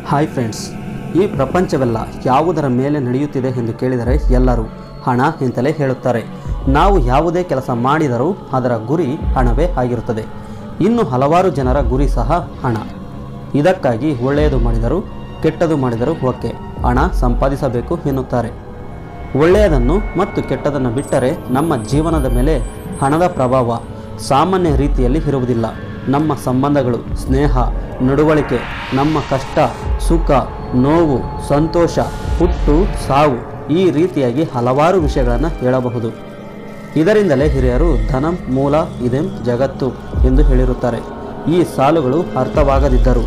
hi friends ಈ ಪ್ರಪಂಚವೆಲ್ಲ ಯಾವುದರ ಮೇಲೆ ನಡೆಯುತ್ತಿದೆ ಎಂದು ಕೇಳಿದರೆ ಎಲ್ಲರೂ ಹಣ ಎಂತಲೇ ಹೇಳುತ್ತಾರೆ ನಾವು ಯಾವುದೇ ಕೆಲಸ ಮಾಡಿದರೂ ಅದರ ಗುರಿ ಹಣವೇ ಆಗಿರುತ್ತದೆ ಇನ್ನು ಹಲವಾರು ಜನರ ಗುರಿ ಸಹ ಹಣ ಇದಕ್ಕಾಗಿ ಒಳ್ಳೆಯದು ಮಾಡಿದರೂ ಕೆಟ್ಟದು ಮಾಡಿದರೂ ಓಕೆ ಹಣ ಸಂಪಾದಿಸಬೇಕು ಎನ್ನುತ್ತಾರೆ ಒಳ್ಳೆಯದನ್ನು ಮತ್ತು ಕೆಟ್ಟದನ್ನು ಬಿಟ್ಟರೆ ನಮ್ಮ ಜೀವನದ ಮೇಲೆ ಹಣದ ಪ್ರಭಾವ ಸಾಮಾನ್ಯ ರೀತಿಯಲ್ಲಿ ಇರುವುದಿಲ್ಲ ನಮ್ಮ ಸಂಬಂಧಗಳು ಸ್ನೇಹ ನಡವಳಿಕೆ ನಮ್ಮ ಕಷ್ಟ ಸುಖ ನೋವು ಸಂತೋಷ ಹುಟ್ಟು ಸಾವು ಈ ರೀತಿಯಾಗಿ ಹಲವಾರು ವಿಷಯಗಳನ್ನು ಹೇಳಬಹುದು ಇದರಿಂದಲೇ ಹಿರಿಯರು ಧನಂ ಮೂಲ ಇದೆಂ ಜಗತ್ತು ಎಂದು ಹೇಳಿರುತ್ತಾರೆ ಈ ಸಾಲುಗಳು ಅರ್ಥವಾಗದಿದ್ದರು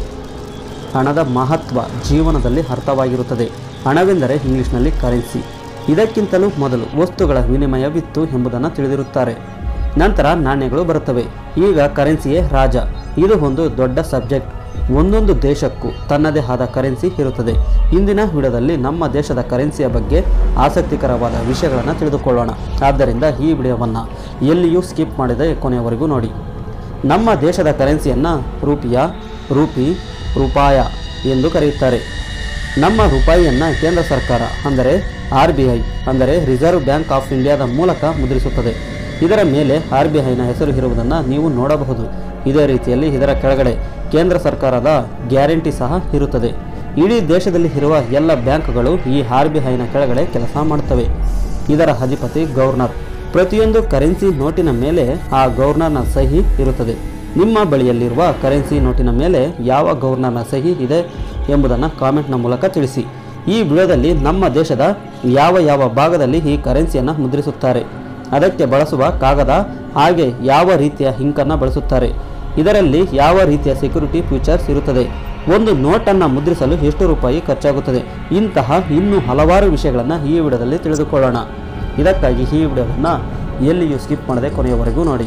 ಹಣದ ಮಹತ್ವ ಜೀವನದಲ್ಲಿ ಅರ್ಥವಾಗಿರುತ್ತದೆ ಹಣವೆಂದರೆ ಇಂಗ್ಲಿಷ್ನಲ್ಲಿ ಕರೆನ್ಸಿ ಇದಕ್ಕಿಂತಲೂ ಮೊದಲು ವಸ್ತುಗಳ ವಿನಿಮಯವಿತ್ತು ಎಂಬುದನ್ನು ತಿಳಿದಿರುತ್ತಾರೆ ನಂತರ ನಾಣ್ಯಗಳು ಬರುತ್ತವೆ ಈಗ ಕರೆನ್ಸಿಯೇ ರಾಜ ಇದು ಒಂದು ದೊಡ್ಡ ಸಬ್ಜೆಕ್ಟ್ ಒಂದೊಂದು ದೇಶಕ್ಕೂ ತನ್ನದೇ ಆದ ಕರೆನ್ಸಿ ಇರುತ್ತದೆ ಇಂದಿನ ವಿಡಿಯೋದಲ್ಲಿ ನಮ್ಮ ದೇಶದ ಕರೆನ್ಸಿಯ ಬಗ್ಗೆ ಆಸಕ್ತಿಕರವಾದ ವಿಷಯಗಳನ್ನು ತಿಳಿದುಕೊಳ್ಳೋಣ ಆದ್ದರಿಂದ ಈ ವಿಡಿಯೋವನ್ನು ಎಲ್ಲಿಯೂ ಸ್ಕಿಪ್ ಮಾಡದೆ ಕೊನೆಯವರೆಗೂ ನೋಡಿ ನಮ್ಮ ದೇಶದ ಕರೆನ್ಸಿಯನ್ನು ರೂಪಿಯ ರೂಪಿ ರೂಪಾಯ ಎಂದು ಕರೆಯುತ್ತಾರೆ ನಮ್ಮ ರೂಪಾಯಿಯನ್ನು ಕೇಂದ್ರ ಸರ್ಕಾರ ಅಂದರೆ ಆರ್ ಬಿ ಐ ಅಂದರೆ ರಿಸರ್ವ್ ಬ್ಯಾಂಕ್ ಆಫ್ ಇಂಡಿಯಾದ ಮೂಲಕ ಮುದ್ರಿಸುತ್ತದೆ ಇದರ ಮೇಲೆ ಆರ್ ಬಿ ಐನ ಹೆಸರು ಇರುವುದನ್ನು ನೀವು ನೋಡಬಹುದು ಇದೇ ರೀತಿಯಲ್ಲಿ ಇದರ ಕೆಳಗಡೆ ಕೇಂದ್ರ ಸರ್ಕಾರದ ಗ್ಯಾರಂಟಿ ಸಹ ಇರುತ್ತದೆ ಇಡೀ ದೇಶದಲ್ಲಿ ಇರುವ ಎಲ್ಲ ಬ್ಯಾಂಕ್ಗಳು ಈ ಆರ್ ಬಿ ಐನ ಕೆಳಗಡೆ ಕೆಲಸ ಮಾಡುತ್ತವೆ ಇದರ ಅಧಿಪತಿ ಗವರ್ನರ್ ಪ್ರತಿಯೊಂದು ಕರೆನ್ಸಿ ನೋಟಿನ ಮೇಲೆ ಆ ಗವರ್ನರ್ನ ಸಹಿ ಇರುತ್ತದೆ ನಿಮ್ಮ ಬಳಿಯಲ್ಲಿರುವ ಕರೆನ್ಸಿ ನೋಟಿನ ಮೇಲೆ ಯಾವ ಗವರ್ನರ್ನ ಸಹಿ ಇದೆ ಎಂಬುದನ್ನು ಕಾಮೆಂಟ್ನ ಮೂಲಕ ತಿಳಿಸಿ ಈ ವಿಡಿಯೋದಲ್ಲಿ ನಮ್ಮ ದೇಶದ ಯಾವ ಯಾವ ಭಾಗದಲ್ಲಿ ಈ ಕರೆನ್ಸಿಯನ್ನು ಮುದ್ರಿಸುತ್ತಾರೆ ಅದಕ್ಕೆ ಬಳಸುವ ಕಾಗದ ಹಾಗೆ ಯಾವ ರೀತಿಯ ಹಿಂಕನ್ನು ಬಳಸುತ್ತಾರೆ ಇದರಲ್ಲಿ ಯಾವ ರೀತಿಯ ಸೆಕ್ಯೂರಿಟಿ ಫ್ಯೂಚರ್ಸ್ ಇರುತ್ತದೆ ಒಂದು ನೋಟನ್ನು ಮುದ್ರಿಸಲು ಎಷ್ಟು ರೂಪಾಯಿ ಖರ್ಚಾಗುತ್ತದೆ ಇಂತಹ ಇನ್ನೂ ಹಲವಾರು ವಿಷಯಗಳನ್ನು ಈ ವಿಡಿಯೋದಲ್ಲಿ ತಿಳಿದುಕೊಳ್ಳೋಣ ಇದಕ್ಕಾಗಿ ಈ ವಿಡಿಯೋವನ್ನು ಎಲ್ಲಿಯೂ ಸ್ಕಿಪ್ ಮಾಡದೆ ಕೊನೆಯವರೆಗೂ ನೋಡಿ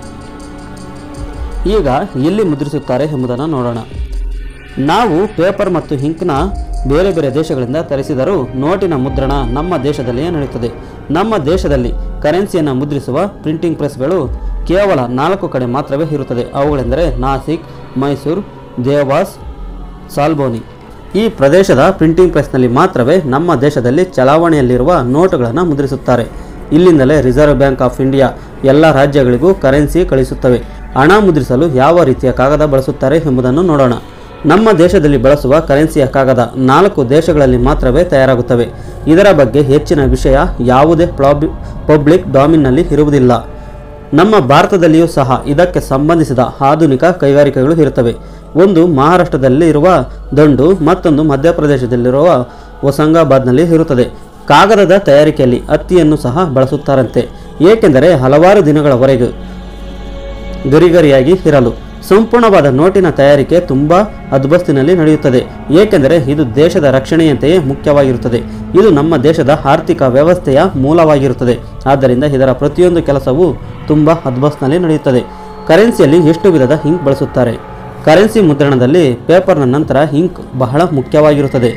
ಈಗ ಎಲ್ಲಿ ಮುದ್ರಿಸುತ್ತಾರೆ ಎಂಬುದನ್ನು ನೋಡೋಣ ನಾವು ಪೇಪರ್ ಮತ್ತು ಇಂಕ್ನ ಬೇರೆ ಬೇರೆ ದೇಶಗಳಿಂದ ತರಿಸಿದರೂ ನೋಟಿನ ಮುದ್ರಣ ನಮ್ಮ ದೇಶದಲ್ಲಿಯೇ ನಡೆಯುತ್ತದೆ ನಮ್ಮ ದೇಶದಲ್ಲಿ ಕರೆನ್ಸಿಯನ್ನು ಮುದ್ರಿಸುವ ಪ್ರಿಂಟಿಂಗ್ ಪ್ರೆಸ್ಗಳು ಕೇವಲ ನಾಲ್ಕು ಕಡೆ ಮಾತ್ರವೇ ಇರುತ್ತದೆ ಅವುಗಳೆಂದರೆ ನಾಸಿಕ್ ಮೈಸೂರು ದೇವಾಸ್ ಸಾಲ್ಬೋನಿ ಈ ಪ್ರದೇಶದ ಪ್ರಿಂಟಿಂಗ್ ಪ್ರೆಸ್ನಲ್ಲಿ ಮಾತ್ರವೇ ನಮ್ಮ ದೇಶದಲ್ಲಿ ಚಲಾವಣೆಯಲ್ಲಿರುವ ನೋಟುಗಳನ್ನು ಮುದ್ರಿಸುತ್ತಾರೆ ಇಲ್ಲಿಂದಲೇ ರಿಸರ್ವ್ ಬ್ಯಾಂಕ್ ಆಫ್ ಇಂಡಿಯಾ ಎಲ್ಲ ರಾಜ್ಯಗಳಿಗೂ ಕರೆನ್ಸಿ ಕಳಿಸುತ್ತವೆ ಹಣ ಮುದ್ರಿಸಲು ಯಾವ ರೀತಿಯ ಕಾಗದ ಬಳಸುತ್ತಾರೆ ಎಂಬುದನ್ನು ನೋಡೋಣ ನಮ್ಮ ದೇಶದಲ್ಲಿ ಬಳಸುವ ಕರೆನ್ಸಿಯ ಕಾಗದ ನಾಲ್ಕು ದೇಶಗಳಲ್ಲಿ ಮಾತ್ರವೇ ತಯಾರಾಗುತ್ತವೆ ಇದರ ಬಗ್ಗೆ ಹೆಚ್ಚಿನ ವಿಷಯ ಯಾವುದೇ ಪ್ಲಾಬಿ ಪಬ್ಲಿಕ್ ಡಾಮಿನ್ನಲ್ಲಿ ಇರುವುದಿಲ್ಲ ನಮ್ಮ ಭಾರತದಲ್ಲಿಯೂ ಸಹ ಇದಕ್ಕೆ ಸಂಬಂಧಿಸಿದ ಆಧುನಿಕ ಕೈಗಾರಿಕೆಗಳು ಇರುತ್ತವೆ ಒಂದು ಮಹಾರಾಷ್ಟ್ರದಲ್ಲಿ ಇರುವ ದಂಡು ಮತ್ತೊಂದು ಮಧ್ಯಪ್ರದೇಶದಲ್ಲಿರುವ ಹೊಸಂಗಾಬಾದ್ನಲ್ಲಿ ಇರುತ್ತದೆ ಕಾಗದದ ತಯಾರಿಕೆಯಲ್ಲಿ ಹತ್ತಿಯನ್ನು ಸಹ ಬಳಸುತ್ತಾರಂತೆ ಏಕೆಂದರೆ ಹಲವಾರು ದಿನಗಳವರೆಗೂ ಗರಿಗರಿಯಾಗಿ ಇರಲು ಸಂಪೂರ್ಣವಾದ ನೋಟಿನ ತಯಾರಿಕೆ ತುಂಬ ಅದ್ಬಸ್ತಿನಲ್ಲಿ ನಡೆಯುತ್ತದೆ ಏಕೆಂದರೆ ಇದು ದೇಶದ ರಕ್ಷಣೆಯಂತೆಯೇ ಮುಖ್ಯವಾಗಿರುತ್ತದೆ ಇದು ನಮ್ಮ ದೇಶದ ಆರ್ಥಿಕ ವ್ಯವಸ್ಥೆಯ ಮೂಲವಾಗಿರುತ್ತದೆ ಆದ್ದರಿಂದ ಇದರ ಪ್ರತಿಯೊಂದು ಕೆಲಸವೂ ತುಂಬ ಅದ್ಬಸ್ತಿನಲ್ಲಿ ನಡೆಯುತ್ತದೆ ಕರೆನ್ಸಿಯಲ್ಲಿ ಎಷ್ಟು ವಿಧದ ಇಂಕ್ ಬಳಸುತ್ತಾರೆ ಕರೆನ್ಸಿ ಮುದ್ರಣದಲ್ಲಿ ಪೇಪರ್ನ ನಂತರ ಇಂಕ್ ಬಹಳ ಮುಖ್ಯವಾಗಿರುತ್ತದೆ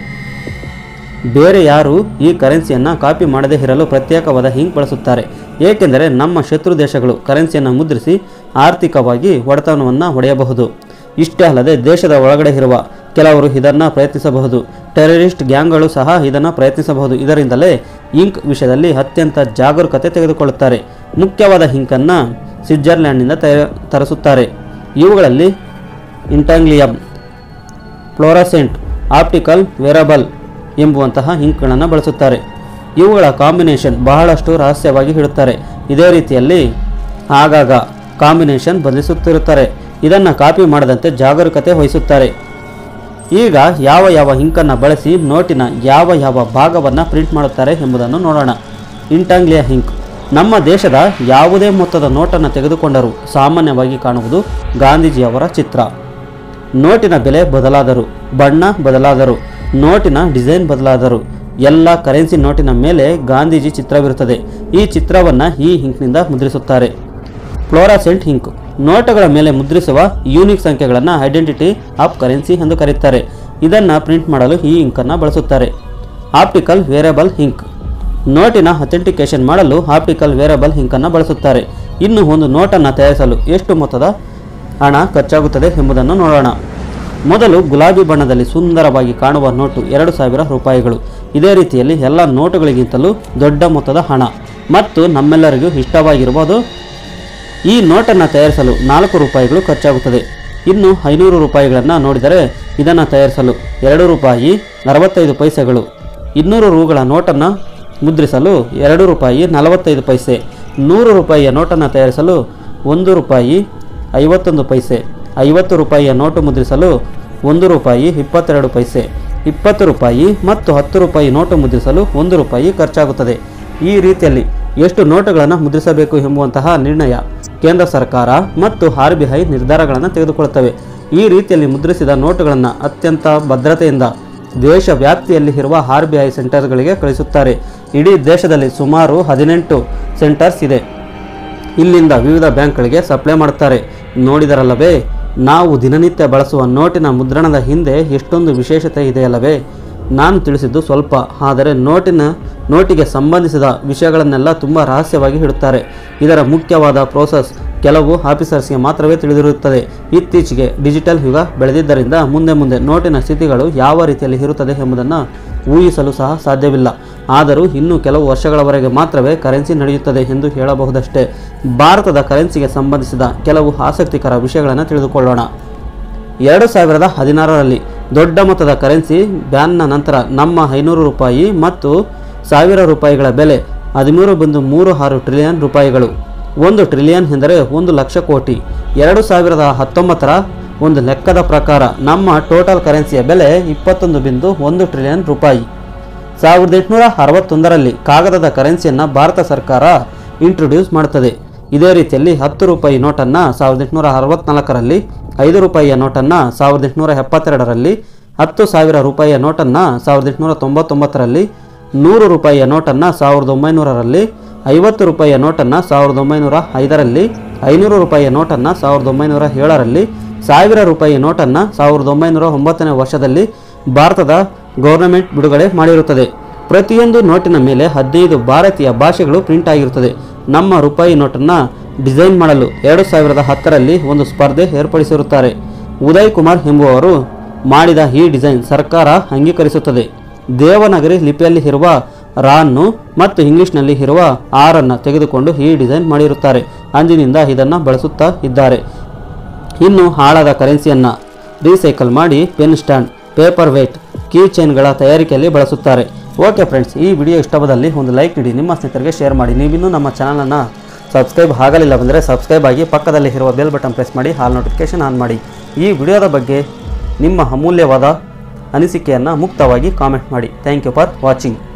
ಬೇರೆ ಯಾರು ಈ ಕರೆನ್ಸಿಯನ್ನು ಕಾಪಿ ಮಾಡದೇ ಇರಲು ಪ್ರತ್ಯೇಕವಾದ ಇಂಕ್ ಬಳಸುತ್ತಾರೆ ಏಕೆಂದರೆ ನಮ್ಮ ಶತ್ರು ದೇಶಗಳು ಕರೆನ್ಸಿಯನ್ನು ಮುದ್ರಿಸಿ ಆರ್ಥಿಕವಾಗಿ ಒಡೆತನವನ್ನು ಹೊಡೆಯಬಹುದು ಇಷ್ಟೇ ಅಲ್ಲದೆ ದೇಶದ ಒಳಗಡೆ ಇರುವ ಕೆಲವರು ಇದನ್ನು ಪ್ರಯತ್ನಿಸಬಹುದು ಟೆರರಿಸ್ಟ್ ಗ್ಯಾಂಗ್ಗಳು ಸಹ ಇದನ್ನು ಪ್ರಯತ್ನಿಸಬಹುದು ಇದರಿಂದಲೇ ಇಂಕ್ ವಿಷಯದಲ್ಲಿ ಅತ್ಯಂತ ಜಾಗರೂಕತೆ ತೆಗೆದುಕೊಳ್ಳುತ್ತಾರೆ ಮುಖ್ಯವಾದ ಇಂಕನ್ನು ಸ್ವಿಟ್ಜರ್ಲ್ಯಾಂಡ್ನಿಂದ ತಯ ತರಿಸುತ್ತಾರೆ ಇವುಗಳಲ್ಲಿ ಇಂಟಾಂಗ್ಲಿಯಂ ಫ್ಲೋರಸೆಂಟ್ ಆಪ್ಟಿಕಲ್ ವೇರಬಲ್ ಎಂಬುವಂತಹ ಇಂಕ್ಗಳನ್ನು ಬಳಸುತ್ತಾರೆ ಇವುಗಳ ಕಾಂಬಿನೇಷನ್ ಬಹಳಷ್ಟು ರಹಸ್ಯವಾಗಿ ಇಡುತ್ತಾರೆ ಇದೇ ರೀತಿಯಲ್ಲಿ ಆಗಾಗ ಕಾಂಬಿನೇಷನ್ ಬದಲಿಸುತ್ತಿರುತ್ತಾರೆ ಇದನ್ನು ಕಾಪಿ ಮಾಡದಂತೆ ಜಾಗರೂಕತೆ ವಹಿಸುತ್ತಾರೆ ಈಗ ಯಾವ ಯಾವ ಇಂಕನ್ನು ಬಳಸಿ ನೋಟಿನ ಯಾವ ಯಾವ ಭಾಗವನ್ನು ಪ್ರಿಂಟ್ ಮಾಡುತ್ತಾರೆ ಎಂಬುದನ್ನು ನೋಡೋಣ ಇಂಟಾಂಗ್ಲಿಯಾ ಇಂಕ್ ನಮ್ಮ ದೇಶದ ಯಾವುದೇ ಮೊತ್ತದ ನೋಟನ್ನು ತೆಗೆದುಕೊಂಡರೂ ಸಾಮಾನ್ಯವಾಗಿ ಕಾಣುವುದು ಗಾಂಧೀಜಿಯವರ ಚಿತ್ರ ನೋಟಿನ ಬೆಲೆ ಬದಲಾದರು ಬಣ್ಣ ಬದಲಾದರು ನೋಟಿನ ಡಿಸೈನ್ ಬದಲಾದರು ಎಲ್ಲ ಕರೆನ್ಸಿ ನೋಟಿನ ಮೇಲೆ ಗಾಂಧೀಜಿ ಚಿತ್ರವಿರುತ್ತದೆ ಈ ಚಿತ್ರವನ್ನು ಈ ಇಂಕ್ನಿಂದ ಮುದ್ರಿಸುತ್ತಾರೆ ಫ್ಲೋರಾಸೆಂಟ್ ಇಂಕ್ ನೋಟುಗಳ ಮೇಲೆ ಮುದ್ರಿಸುವ ಯೂನಿಕ್ ಸಂಖ್ಯೆಗಳನ್ನು ಐಡೆಂಟಿಟಿ ಆಫ್ ಕರೆನ್ಸಿ ಎಂದು ಕರೆಯುತ್ತಾರೆ ಇದನ್ನು ಪ್ರಿಂಟ್ ಮಾಡಲು ಈ ಇಂಕನ್ನು ಬಳಸುತ್ತಾರೆ ಆಪ್ಟಿಕಲ್ ವೇರಿಯಬಲ್ ಇಂಕ್ ನೋಟಿನ ಅಥೆಂಟಿಕೇಶನ್ ಮಾಡಲು ಆಪ್ಟಿಕಲ್ ವೇರಿಯಬಲ್ ಇಂಕನ್ನು ಬಳಸುತ್ತಾರೆ ಇನ್ನು ಒಂದು ನೋಟನ್ನು ತಯಾರಿಸಲು ಎಷ್ಟು ಮೊತ್ತದ ಹಣ ಖರ್ಚಾಗುತ್ತದೆ ಎಂಬುದನ್ನು ನೋಡೋಣ ಮೊದಲು ಗುಲಾಬಿ ಬಣ್ಣದಲ್ಲಿ ಸುಂದರವಾಗಿ ಕಾಣುವ ನೋಟು ಎರಡು ಸಾವಿರ ರೂಪಾಯಿಗಳು ಇದೇ ರೀತಿಯಲ್ಲಿ ಎಲ್ಲ ನೋಟುಗಳಿಗಿಂತಲೂ ದೊಡ್ಡ ಮೊತ್ತದ ಹಣ ಮತ್ತು ನಮ್ಮೆಲ್ಲರಿಗೂ ಇಷ್ಟವಾಗಿರುವುದು ಈ ನೋಟನ್ನು ತಯಾರಿಸಲು ನಾಲ್ಕು ರೂಪಾಯಿಗಳು ಖರ್ಚಾಗುತ್ತದೆ ಇನ್ನು ಐನೂರು ರೂಪಾಯಿಗಳನ್ನು ನೋಡಿದರೆ ಇದನ್ನು ತಯಾರಿಸಲು ಎರಡು ರೂಪಾಯಿ ಅರವತ್ತೈದು ಪೈಸೆಗಳು ಇನ್ನೂರು ರೂಗಳ ನೋಟನ್ನು ಮುದ್ರಿಸಲು ಎರಡು ರೂಪಾಯಿ ನಲವತ್ತೈದು ಪೈಸೆ ನೂರು ರೂಪಾಯಿಯ ನೋಟನ್ನು ತಯಾರಿಸಲು ಒಂದು ರೂಪಾಯಿ ಐವತ್ತೊಂದು ಪೈಸೆ ಐವತ್ತು ರೂಪಾಯಿಯ ನೋಟು ಮುದ್ರಿಸಲು ಒಂದು ರೂಪಾಯಿ ಇಪ್ಪತ್ತೆರಡು ಪೈಸೆ ಇಪ್ಪತ್ತು ರೂಪಾಯಿ ಮತ್ತು ಹತ್ತು ರೂಪಾಯಿ ನೋಟು ಮುದ್ರಿಸಲು ಒಂದು ರೂಪಾಯಿ ಖರ್ಚಾಗುತ್ತದೆ ಈ ರೀತಿಯಲ್ಲಿ ಎಷ್ಟು ನೋಟುಗಳನ್ನು ಮುದ್ರಿಸಬೇಕು ಎಂಬುವಂತಹ ನಿರ್ಣಯ ಕೇಂದ್ರ ಸರ್ಕಾರ ಮತ್ತು ಆರ್ ಬಿ ಐ ನಿರ್ಧಾರಗಳನ್ನು ತೆಗೆದುಕೊಳ್ಳುತ್ತವೆ ಈ ರೀತಿಯಲ್ಲಿ ಮುದ್ರಿಸಿದ ನೋಟುಗಳನ್ನು ಅತ್ಯಂತ ಭದ್ರತೆಯಿಂದ ದೇಶ ವ್ಯಾಪ್ತಿಯಲ್ಲಿ ಇರುವ ಆರ್ ಬಿ ಐ ಸೆಂಟರ್ಗಳಿಗೆ ಕಳಿಸುತ್ತಾರೆ ಇಡೀ ದೇಶದಲ್ಲಿ ಸುಮಾರು ಹದಿನೆಂಟು ಸೆಂಟರ್ಸ್ ಇದೆ ಇಲ್ಲಿಂದ ವಿವಿಧ ಬ್ಯಾಂಕ್ಗಳಿಗೆ ಸಪ್ಲೈ ಮಾಡುತ್ತಾರೆ ನೋಡಿದರಲ್ಲವೇ ನಾವು ದಿನನಿತ್ಯ ಬಳಸುವ ನೋಟಿನ ಮುದ್ರಣದ ಹಿಂದೆ ಎಷ್ಟೊಂದು ವಿಶೇಷತೆ ಇದೆಯಲ್ಲವೇ ನಾನು ತಿಳಿಸಿದ್ದು ಸ್ವಲ್ಪ ಆದರೆ ನೋಟಿನ ನೋಟಿಗೆ ಸಂಬಂಧಿಸಿದ ವಿಷಯಗಳನ್ನೆಲ್ಲ ತುಂಬ ರಹಸ್ಯವಾಗಿ ಇಡುತ್ತಾರೆ ಇದರ ಮುಖ್ಯವಾದ ಪ್ರೋಸೆಸ್ ಕೆಲವು ಆಫೀಸರ್ಸ್ಗೆ ಮಾತ್ರವೇ ತಿಳಿದಿರುತ್ತದೆ ಇತ್ತೀಚೆಗೆ ಡಿಜಿಟಲ್ ಯುಗ ಬೆಳೆದಿದ್ದರಿಂದ ಮುಂದೆ ಮುಂದೆ ನೋಟಿನ ಸ್ಥಿತಿಗಳು ಯಾವ ರೀತಿಯಲ್ಲಿ ಇರುತ್ತದೆ ಎಂಬುದನ್ನು ಊಹಿಸಲು ಸಹ ಸಾಧ್ಯವಿಲ್ಲ ಆದರೂ ಇನ್ನೂ ಕೆಲವು ವರ್ಷಗಳವರೆಗೆ ಮಾತ್ರವೇ ಕರೆನ್ಸಿ ನಡೆಯುತ್ತದೆ ಎಂದು ಹೇಳಬಹುದಷ್ಟೇ ಭಾರತದ ಕರೆನ್ಸಿಗೆ ಸಂಬಂಧಿಸಿದ ಕೆಲವು ಆಸಕ್ತಿಕರ ವಿಷಯಗಳನ್ನು ತಿಳಿದುಕೊಳ್ಳೋಣ ಎರಡು ಸಾವಿರದ ಹದಿನಾರರಲ್ಲಿ ದೊಡ್ಡ ಮೊತ್ತದ ಕರೆನ್ಸಿ ಬ್ಯಾನ್ನ ನಂತರ ನಮ್ಮ ಐನೂರು ರೂಪಾಯಿ ಮತ್ತು ಸಾವಿರ ರೂಪಾಯಿಗಳ ಬೆಲೆ ಹದಿಮೂರು ಬಿಂದು ಮೂರು ಆರು ಟ್ರಿಲಿಯನ್ ರೂಪಾಯಿಗಳು ಒಂದು ಟ್ರಿಲಿಯನ್ ಎಂದರೆ ಒಂದು ಲಕ್ಷ ಕೋಟಿ ಎರಡು ಸಾವಿರದ ಹತ್ತೊಂಬತ್ತರ ಒಂದು ಲೆಕ್ಕದ ಪ್ರಕಾರ ನಮ್ಮ ಟೋಟಲ್ ಕರೆನ್ಸಿಯ ಬೆಲೆ ಇಪ್ಪತ್ತೊಂದು ಬಿಂದು ಒಂದು ಟ್ರಿಲಿಯನ್ ರೂಪಾಯಿ ಸಾವಿರದ ಎಂಟುನೂರ ಅರವತ್ತೊಂದರಲ್ಲಿ ಕಾಗದದ ಕರೆನ್ಸಿಯನ್ನು ಭಾರತ ಸರ್ಕಾರ ಇಂಟ್ರೊಡ್ಯೂಸ್ ಮಾಡುತ್ತದೆ ಇದೇ ರೀತಿಯಲ್ಲಿ ಹತ್ತು ರೂಪಾಯಿ ನೋಟನ್ನು ಸಾವಿರದ ಎಂಟುನೂರ ಅರವತ್ನಾಲ್ಕರಲ್ಲಿ ಐದು ರೂಪಾಯಿಯ ನೋಟನ್ನು ಸಾವಿರದ ಎಂಟುನೂರ ಎಪ್ಪತ್ತೆರಡರಲ್ಲಿ ಹತ್ತು ಸಾವಿರ ರೂಪಾಯಿಯ ನೋಟನ್ನು ಸಾವಿರದ ಎಂಟುನೂರ ತೊಂಬತ್ತೊಂಬತ್ತರಲ್ಲಿ ನೂರು ರೂಪಾಯಿಯ ನೋಟನ್ನು ಸಾವಿರದ ಒಂಬೈನೂರರಲ್ಲಿ ಐವತ್ತು ರೂಪಾಯಿಯ ನೋಟನ್ನು ಸಾವಿರದ ಒಂಬೈನೂರ ಐದರಲ್ಲಿ ಐನೂರು ರೂಪಾಯಿಯ ನೋಟನ್ನು ಸಾವಿರದ ಒಂಬೈನೂರ ಏಳರಲ್ಲಿ ಸಾವಿರ ರೂಪಾಯಿಯ ನೋಟನ್ನು ಸಾವಿರದ ಒಂಬೈನೂರ ಒಂಬತ್ತನೇ ವರ್ಷದಲ್ಲಿ ಭಾರತದ ಗೌರ್ನಮೆಂಟ್ ಬಿಡುಗಡೆ ಮಾಡಿರುತ್ತದೆ ಪ್ರತಿಯೊಂದು ನೋಟಿನ ಮೇಲೆ ಹದಿನೈದು ಭಾರತೀಯ ಭಾಷೆಗಳು ಪ್ರಿಂಟ್ ಆಗಿರುತ್ತದೆ ನಮ್ಮ ರೂಪಾಯಿ ನೋಟನ್ನು ಡಿಸೈನ್ ಮಾಡಲು ಎರಡು ಸಾವಿರದ ಹತ್ತರಲ್ಲಿ ಒಂದು ಸ್ಪರ್ಧೆ ಏರ್ಪಡಿಸಿರುತ್ತಾರೆ ಉದಯ್ ಕುಮಾರ್ ಎಂಬುವವರು ಮಾಡಿದ ಈ ಡಿಸೈನ್ ಸರ್ಕಾರ ಅಂಗೀಕರಿಸುತ್ತದೆ ದೇವನಗರಿ ಲಿಪಿಯಲ್ಲಿ ಇರುವ ರಾನ್ನು ಮತ್ತು ಇಂಗ್ಲಿಷ್ನಲ್ಲಿ ಇರುವ ಆರನ್ನು ತೆಗೆದುಕೊಂಡು ಈ ಡಿಸೈನ್ ಮಾಡಿರುತ್ತಾರೆ ಅಂದಿನಿಂದ ಇದನ್ನು ಬಳಸುತ್ತಾ ಇದ್ದಾರೆ ಇನ್ನು ಹಾಳಾದ ಕರೆನ್ಸಿಯನ್ನು ರೀಸೈಕಲ್ ಮಾಡಿ pen stand paperweight key ಚೈನ್ಗಳ ತಯಾರಿಕೆಯಲ್ಲಿ ಬಳಸುತ್ತಾರೆ ಓಕೆ ಫ್ರೆಂಡ್ಸ್ ಈ ವಿಡಿಯೋ ಇಷ್ಟವಾದಲ್ಲಿ ಒಂದು ಲೈಕ್ ನೀಡಿ ನಿಮ್ಮ ಸ್ನೇಹಿತರಿಗೆ ಶೇರ್ ಮಾಡಿ ನೀವಿನ್ನೂ ನಮ್ಮ ಚಾನಲನ್ನು ಸಬ್ಸ್ಕ್ರೈಬ್ ಆಗಲಿಲ್ಲ ಬಂದರೆ ಸಬ್ಸ್ಕ್ರೈಬ್ ಆಗಿ ಪಕ್ಕದಲ್ಲಿ ಇರುವ ಬೆಲ್ ಬಟನ್ ಪ್ರೆಸ್ ಮಾಡಿ ಹಾಲ್ ನೋಟಿಫಿಕೇಶನ್ ಆನ್ ಮಾಡಿ ಈ ವಿಡಿಯೋದ ಬಗ್ಗೆ ನಿಮ್ಮ ಅಮೂಲ್ಯವಾದ ಅನಿಸಿಕೆಯನ್ನು ಮುಕ್ತವಾಗಿ ಕಾಮೆಂಟ್ ಮಾಡಿ ಥ್ಯಾಂಕ್ ಯು ಫಾರ್ ವಾಚಿಂಗ್